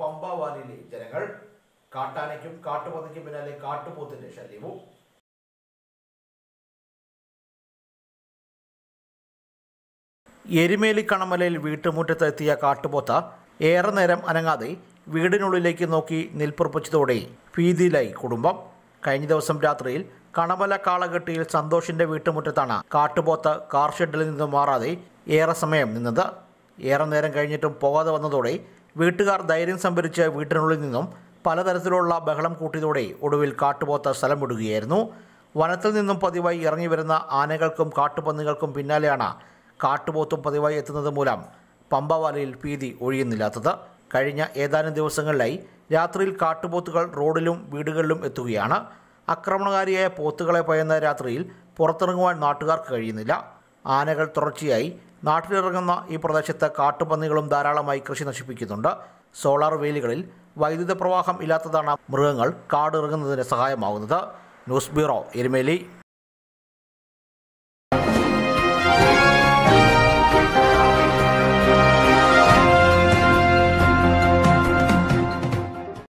പമ്പ വാലിയിലെ ജനങ്ങൾ കാട്ടാനയ്ക്കും കാട്ടുപന്നിക്കും പിന്നാലെ കാട്ടുപോത്തിന്റെ ശല്യവും എരുമേലി കണമലയിൽ വീട്ടുമുറ്റത്ത് എത്തിയ കാട്ടുപോത്ത ഏറെ നേരം അനങ്ങാതെ വീടിനുള്ളിലേക്ക് നോക്കി നിൽപ്പുറപ്പിച്ചതോടെ ഭീതിയിലായി കുടുംബം കഴിഞ്ഞ ദിവസം രാത്രിയിൽ കണമല കാളകെട്ടിയിൽ സന്തോഷിന്റെ വീട്ടുമുറ്റത്താണ് കാട്ടുപോത്ത് കാർ ഷെഡിൽ നിന്ന് മാറാതെ ഏറെ സമയം നിന്നത് ഏറെ നേരം കഴിഞ്ഞിട്ടും പോകാതെ വന്നതോടെ വീട്ടുകാർ ധൈര്യം സംഭരിച്ച് വീട്ടിനുള്ളിൽ നിന്നും പലതരത്തിലുള്ള ബഹളം കൂട്ടിയതോടെ ഒടുവിൽ കാട്ടുപോത്ത് സ്ഥലം വിടുകയായിരുന്നു വനത്തിൽ നിന്നും പതിവായി ഇറങ്ങി വരുന്ന ആനകൾക്കും കാട്ടുപന്നികൾക്കും പിന്നാലെയാണ് കാട്ടുപോത്തും പതിവായി എത്തുന്നത് മൂലം പമ്പവാലയിൽ ഭീതി ഒഴിയുന്നില്ലാത്തത് കഴിഞ്ഞ ഏതാനും ദിവസങ്ങളിലായി രാത്രിയിൽ കാട്ടുപോത്തുകൾ റോഡിലും വീടുകളിലും എത്തുകയാണ് ആക്രമണകാരിയായ പോത്തുകളെ ഭയന്ന രാത്രിയിൽ പുറത്തിറങ്ങുവാൻ നാട്ടുകാർക്ക് കഴിയുന്നില്ല ആനകൾ തുടർച്ചയായി നാട്ടിലിറങ്ങുന്ന ഈ പ്രദേശത്ത് കാട്ടുപന്നികളും ധാരാളമായി കൃഷി നശിപ്പിക്കുന്നുണ്ട് സോളാർ വേലികളിൽ വൈദ്യുത പ്രവാഹം ഇല്ലാത്തതാണ് മൃഗങ്ങൾ കാടിറങ്ങുന്നതിന് സഹായമാകുന്നത് ന്യൂസ് ബ്യൂറോ എരുമേലി